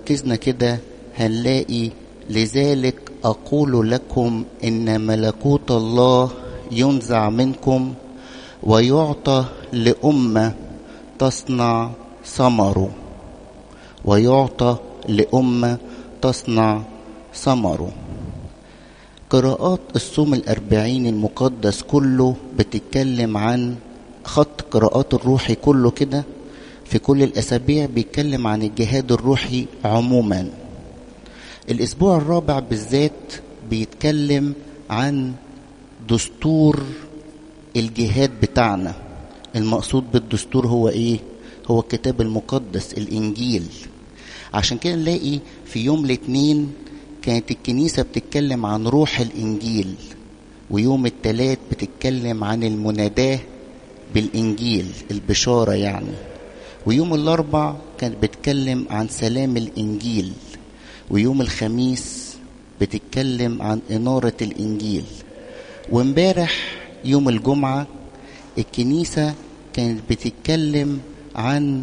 ركزنا كده هنلاقي لذلك أقول لكم إن ملكوت الله ينزع منكم ويعطى لأمة تصنع ثمره ويعطى لأمة تصنع ثمره قراءات الصوم الأربعين المقدس كله بتتكلم عن خط قراءات الروحي كله كده في كل الأسابيع بيتكلم عن الجهاد الروحي عموما الأسبوع الرابع بالذات بيتكلم عن دستور الجهاد بتاعنا المقصود بالدستور هو ايه هو الكتاب المقدس الانجيل عشان كده نلاقي في يوم الاثنين كانت الكنيسة بتتكلم عن روح الانجيل ويوم الثلاث بتتكلم عن المناداة بالانجيل البشارة يعني ويوم الاربع كانت بتتكلم عن سلام الانجيل ويوم الخميس بتتكلم عن انارة الانجيل وامبارح يوم الجمعة الكنيسة كانت بتتكلم عن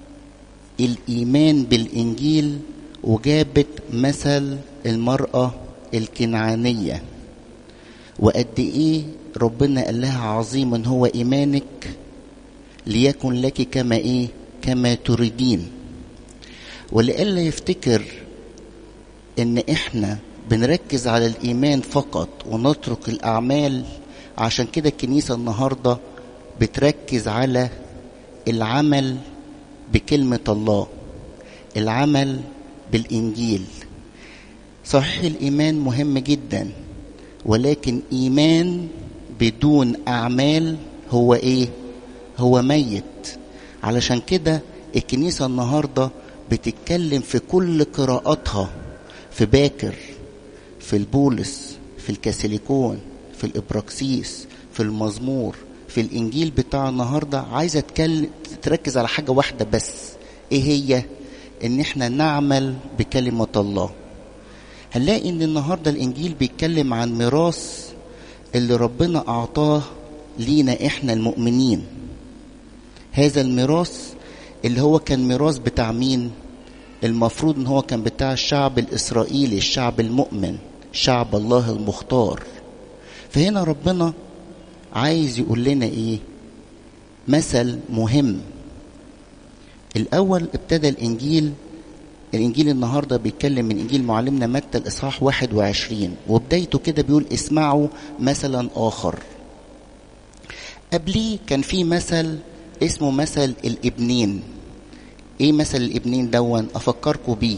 الإيمان بالإنجيل وجابت مثل المرأة الكنعانية وقد إيه ربنا قال لها عظيم هو إيمانك ليكن لك كما إيه كما تريدين ولئلا يفتكر إن إحنا بنركز على الإيمان فقط ونترك الأعمال عشان كده الكنيسة النهاردة بتركز على العمل بكلمة الله العمل بالإنجيل صحيح الإيمان مهم جدا ولكن إيمان بدون أعمال هو إيه؟ هو ميت علشان كده الكنيسة النهاردة بتتكلم في كل قراءاتها في باكر في البولس في الكاثوليكون في الإبراكسيس في المزمور في الإنجيل بتاع النهاردة عايزة تكلم تركز على حاجة واحدة بس إيه هي؟ إن إحنا نعمل بكلمة الله هنلاقي إن النهاردة الإنجيل بيتكلم عن ميراث اللي ربنا أعطاه لينا إحنا المؤمنين هذا الميراث اللي هو كان ميراث بتاع مين؟ المفروض إن هو كان بتاع الشعب الإسرائيلي الشعب المؤمن شعب الله المختار فهنا ربنا عايز يقول لنا ايه مثل مهم الاول ابتدى الانجيل الانجيل النهارده بيتكلم من انجيل معلمنا متى الاصحاح 21 وبدايته كده بيقول اسمعوا مثلا اخر قبليه كان في مثل اسمه مثل الابنين ايه مثل الابنين دون افكركم بيه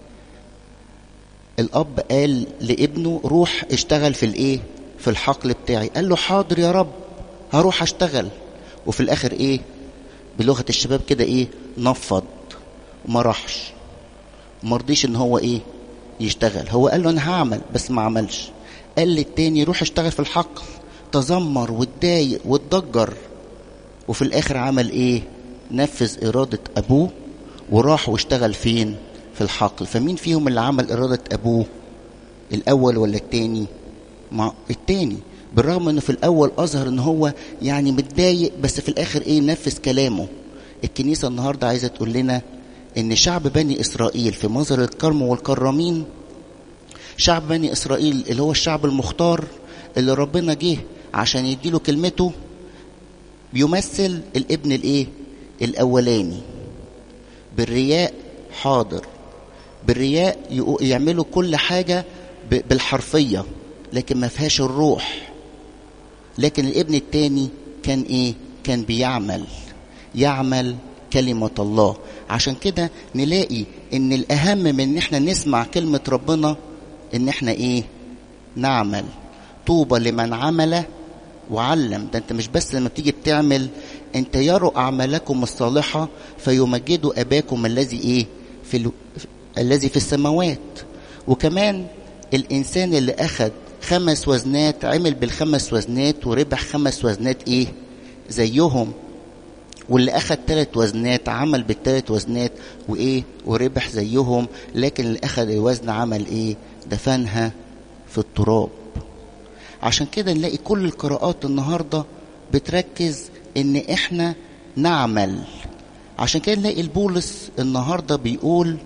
الاب قال لابنه روح اشتغل في الايه في الحقل بتاعي قال له حاضر يا رب هروح اشتغل وفي الاخر ايه بلغه الشباب كده ايه نفض وما راحش وما رضيش ان هو ايه يشتغل هو قال له انا هعمل بس ما عملش قال للتاني روح اشتغل في الحقل تذمر واتضايق واتضجر وفي الاخر عمل ايه نفذ اراده ابوه وراح واشتغل فين في الحقل فمين فيهم اللي عمل اراده ابوه الاول ولا التاني مع التاني بالرغم انه في الاول اظهر ان هو يعني متضايق بس في الاخر ايه نفذ كلامه الكنيسه النهارده عايزه تقول لنا ان شعب بني اسرائيل في مظهر الكرم والكرامين شعب بني اسرائيل اللي هو الشعب المختار اللي ربنا جه عشان يديله كلمته بيمثل الابن الايه الاولاني بالرياء حاضر بالرياء يعملوا كل حاجه بالحرفيه لكن ما فيهاش الروح لكن الابن التاني كان ايه كان بيعمل يعمل كلمة الله عشان كده نلاقي ان الاهم من ان احنا نسمع كلمة ربنا ان احنا ايه نعمل طوبى لمن عمل وعلم ده انت مش بس لما بتيجي بتعمل انت يروا اعمالكم الصالحة فيمجدوا اباكم الذي ايه في ال... الذي في السماوات وكمان الانسان اللي اخذ خمس وزنات عمل بالخمس وزنات وربح خمس وزنات ايه زيهم واللي اخذ ثلاث وزنات عمل بالثلاث وزنات وايه وربح زيهم لكن اللي اخذ الوزن عمل ايه دفنها في التراب عشان كده نلاقي كل القراءات النهارده بتركز ان احنا نعمل عشان كده نلاقي البولس النهارده بيقول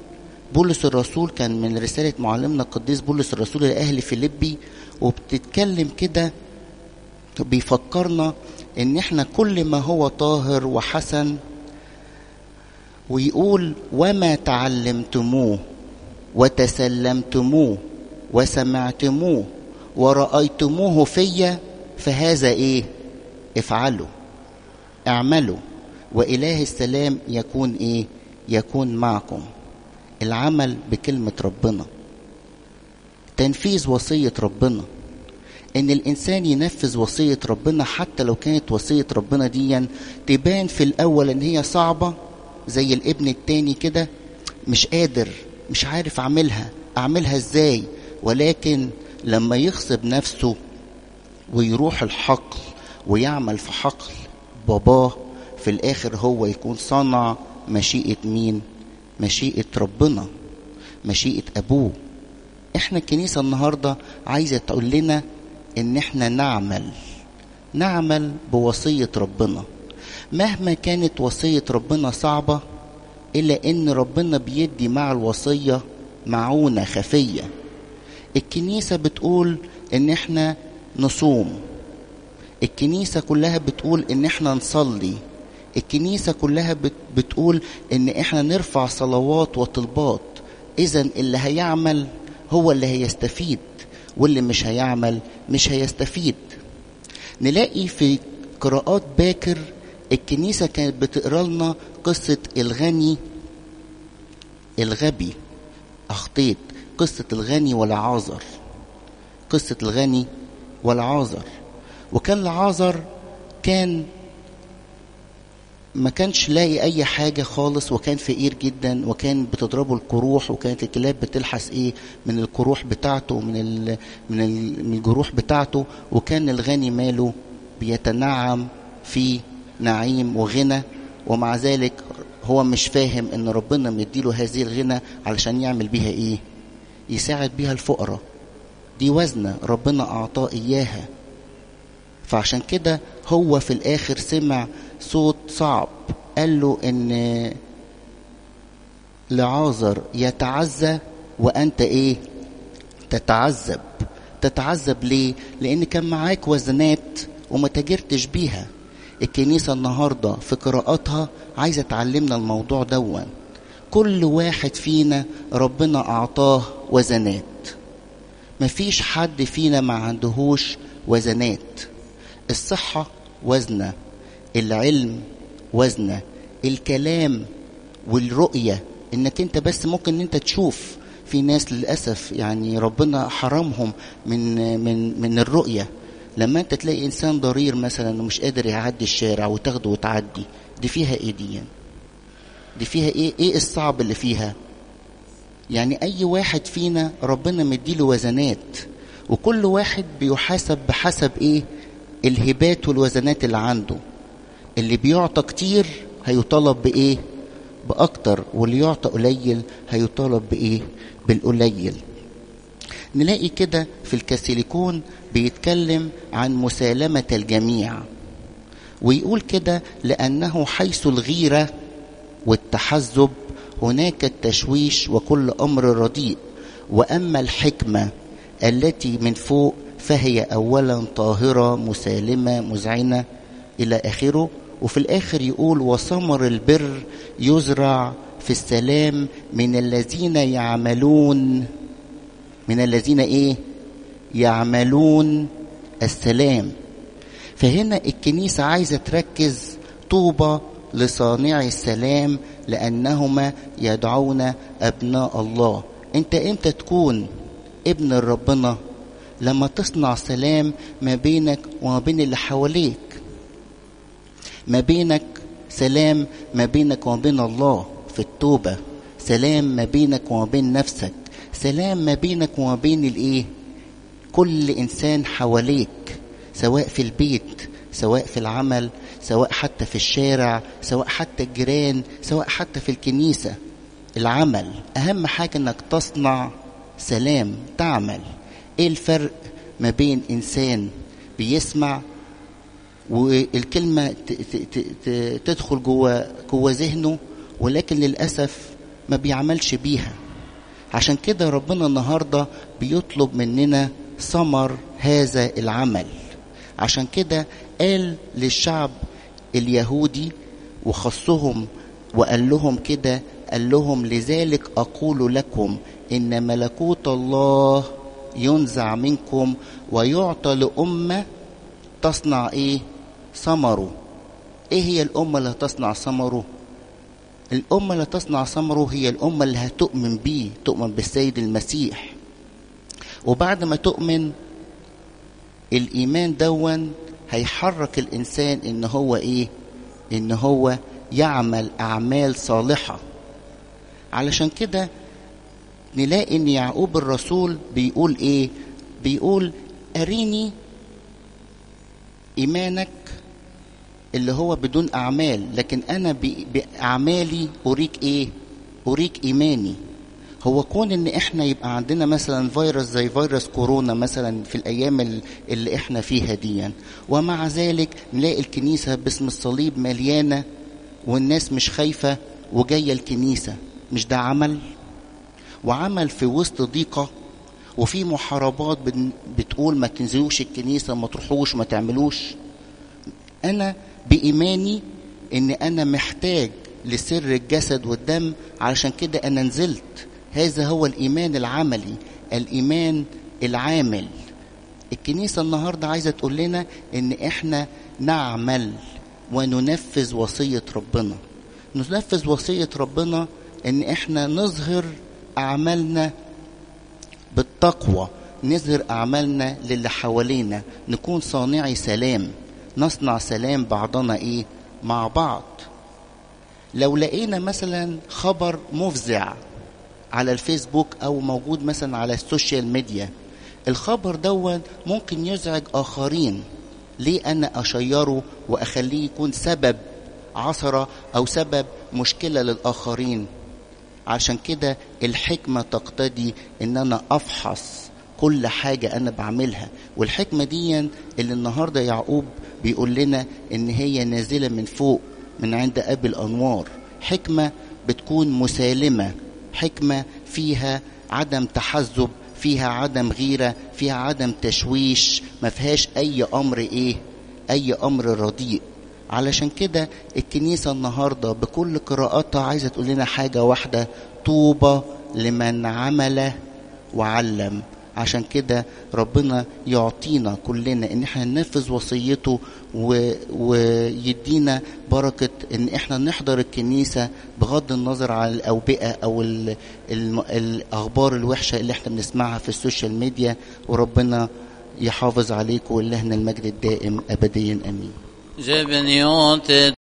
بولس الرسول كان من رسالة معلمنا القديس بولس الرسول لأهل فيليبي وبتتكلم كده بيفكرنا ان احنا كل ما هو طاهر وحسن ويقول وما تعلمتموه وتسلمتموه وسمعتموه ورأيتموه فيا فهذا ايه افعلوا اعملوا وإله السلام يكون ايه يكون معكم العمل بكلمة ربنا تنفيذ وصية ربنا ان الانسان ينفذ وصية ربنا حتى لو كانت وصية ربنا دي تبان في الاول ان هي صعبة زي الابن التاني كده مش قادر مش عارف اعملها اعملها ازاي ولكن لما يغصب نفسه ويروح الحقل ويعمل في حقل باباه في الاخر هو يكون صنع مشيئة مين مشيئة ربنا مشيئة ابوه احنا الكنيسة النهاردة عايزة تقول لنا ان احنا نعمل نعمل بوصية ربنا مهما كانت وصية ربنا صعبة الا ان ربنا بيدي مع الوصية معونة خفية الكنيسة بتقول ان احنا نصوم الكنيسة كلها بتقول ان احنا نصلي الكنيسة كلها بتقول ان احنا نرفع صلوات وطلبات اذا اللي هيعمل هو اللي هيستفيد واللي مش هيعمل مش هيستفيد نلاقي في قراءات باكر الكنيسة كانت بتقرا لنا قصة الغني الغبي أخطيت قصة الغني والعازر قصة الغني والعازر وكان العازر كان ما كانش لاقي اي حاجة خالص وكان فقير جدا وكان بتضربه القروح وكانت الكلاب بتلحس ايه من القروح بتاعته من ال من, ال من الجروح بتاعته وكان الغني ماله بيتنعم في نعيم وغنى ومع ذلك هو مش فاهم ان ربنا مديله هذه الغنى علشان يعمل بيها ايه يساعد بيها الفقراء دي وزنة ربنا اعطاه اياها فعشان كده هو في الاخر سمع صوت صعب قال له ان لعازر يتعزى وانت ايه تتعذب تتعذب ليه لان كان معاك وزنات وما تاجرتش بيها الكنيسة النهاردة في قراءاتها عايزة تعلمنا الموضوع دون كل واحد فينا ربنا أعطاه وزنات مفيش حد فينا ما عندهوش وزنات الصحة وزنة العلم وزنة الكلام والرؤية انك انت بس ممكن انت تشوف في ناس للأسف يعني ربنا حرمهم من من من الرؤية لما انت تلاقي انسان ضرير مثلا ومش قادر يعدي الشارع وتاخده وتعدي دي فيها ايه دي دي فيها ايه ايه الصعب اللي فيها يعني اي واحد فينا ربنا مديله وزنات وكل واحد بيحاسب بحسب ايه الهبات والوزنات اللي عنده اللي بيعطى كتير هيطالب بايه باكتر واللي يعطى قليل هيطالب بايه بالقليل نلاقي كده في الكاسيليكون بيتكلم عن مسالمة الجميع ويقول كده لأنه حيث الغيرة والتحزب هناك التشويش وكل أمر رديء وأما الحكمة التي من فوق فهي أولا طاهرة مسالمة مذعنة إلى آخره وفي الآخر يقول وثمر البر يزرع في السلام من الذين يعملون من الذين ايه يعملون السلام فهنا الكنيسة عايزة تركز طوبى لصانع السلام لأنهما يدعون أبناء الله أنت إمتى تكون ابن ربنا لما تصنع سلام ما بينك وما بين اللي حواليك ما بينك سلام ما بينك وما بين الله في التوبة سلام ما بينك وما بين نفسك سلام ما بينك وما بين الايه كل انسان حواليك سواء في البيت سواء في العمل سواء حتى في الشارع سواء حتى الجيران سواء حتى في الكنيسة العمل اهم حاجة انك تصنع سلام تعمل ايه الفرق ما بين انسان بيسمع والكلمة تدخل جوه جوه ذهنه ولكن للأسف ما بيعملش بيها عشان كده ربنا النهارده بيطلب مننا ثمر هذا العمل عشان كده قال للشعب اليهودي وخصهم وقال لهم كده قال لهم لذلك اقول لكم ان ملكوت الله ينزع منكم ويعطى لامه تصنع ايه ثمره ايه هي الامه اللي هتصنع ثمره الامه اللي تصنع ثمره هي الامه اللي هتؤمن بيه تؤمن بالسيد المسيح وبعد ما تؤمن الايمان دون هيحرك الانسان ان هو ايه ان هو يعمل اعمال صالحه علشان كده نلاقي ان يعقوب الرسول بيقول ايه بيقول اريني ايمانك اللي هو بدون اعمال لكن انا باعمالي اريك ايه اريك ايماني هو كون ان احنا يبقى عندنا مثلا فيروس زي فيروس كورونا مثلا في الايام اللي احنا فيها دي ومع ذلك نلاقي الكنيسه باسم الصليب مليانه والناس مش خايفه وجايه الكنيسه مش ده عمل وعمل في وسط ضيقه وفي محاربات بتقول ما تنزلوش الكنيسه ما تروحوش ما تعملوش انا بايماني ان انا محتاج لسر الجسد والدم علشان كده انا نزلت هذا هو الايمان العملي الايمان العامل الكنيسه النهارده عايزه تقول لنا ان احنا نعمل وننفذ وصيه ربنا ننفذ وصيه ربنا ان احنا نظهر اعمالنا بالتقوى نظهر اعمالنا للي حوالينا نكون صانعي سلام نصنع سلام بعضنا ايه مع بعض لو لقينا مثلا خبر مفزع على الفيسبوك او موجود مثلا على السوشيال ميديا الخبر دون ممكن يزعج اخرين ليه انا اشيره واخليه يكون سبب عثره او سبب مشكله للاخرين عشان كده الحكمه تقتضي ان انا افحص كل حاجه انا بعملها والحكمه دي اللي النهارده يعقوب بيقول لنا ان هي نازله من فوق من عند ابي الانوار حكمه بتكون مسالمه حكمه فيها عدم تحزب فيها عدم غيره فيها عدم تشويش ما فيهاش اي امر ايه اي امر رديء علشان كده الكنيسه النهارده بكل قراءاتها عايزه تقول لنا حاجه واحده طوبى لمن عمل وعلم عشان كده ربنا يعطينا كلنا ان احنا ننفذ وصيته و... ويدينا بركة ان احنا نحضر الكنيسة بغض النظر عن الاوبئة او ال... ال... الاخبار الوحشة اللي احنا بنسمعها في السوشيال ميديا وربنا يحافظ عليكم ولهنا المجد الدائم ابديا امين جبنيوت